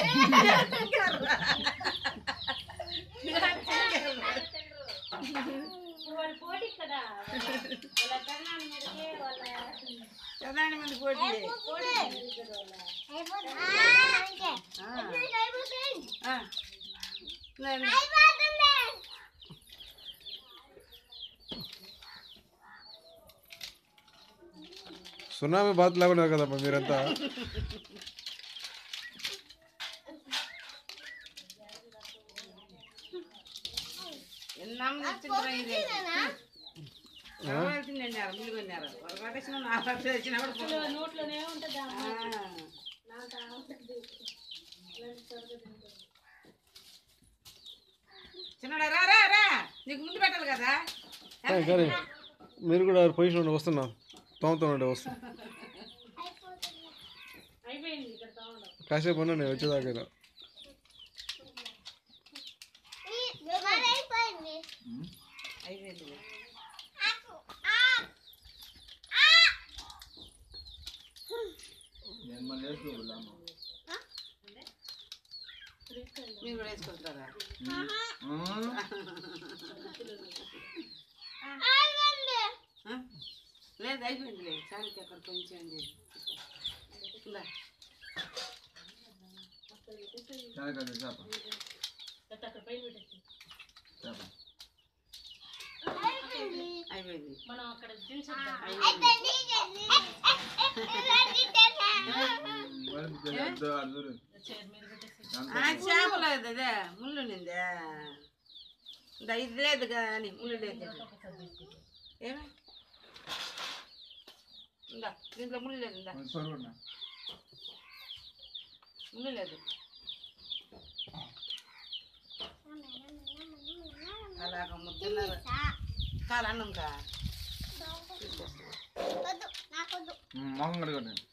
వాళ్ళ పోటీ కదా వాళ్ళ పెళ్ళాం మీదకి వాళ్ళ చదవని మంది పోటీ ఆ. నేను- సునామీ బాత్ లాగా కదమ్మా మీరంతా ఎన్నాళ్ళు తెచ్చిండ్రా ఇది? కావాల్సింది అన్నారు ముందు కొన్నారు పొరపాటు వచ్చిన నాలుగు వచ్చినా కూడా పోదు. నోట్లోనే ఉంటుంది ఆ. చిన్నడా రా రా రా నీకు ముందు పెట్టాలి కదా కానీ కానీ మీరు కూడా పొజిషన్ ఉండి వస్తున్నాం తోముతుండే వస్తాం అయిపోయింది ఇక్కడ తోమడం కాసేపు ఉన్నా నేను వచ్చేదాకా అయిపోయింది మీరు కూడా వేసుకుంటారా ఆ? లేదు అయిపోయిందిలే చాలకి అక్కడ కొంచెం ఉంది. ఇందా. లేకపోతే అక్కడ పైన పెట్టేసి అయిపోయింది మనం అక్కడ దించేద్దాం చైర్ మీద పెట్టేసి ఆ, చేపలు అదే ముళ్ళు నిందే ఇందా ఇది లేదు కానీ ముళ్ళు లేదు ఏమే ఇందా దీంట్లో ముళ్ళు లేదు ఇందా ముళ్ళు లేదు అలాగ ముద్దున్నారు కాలు అన్నం కా మొహం కడగండి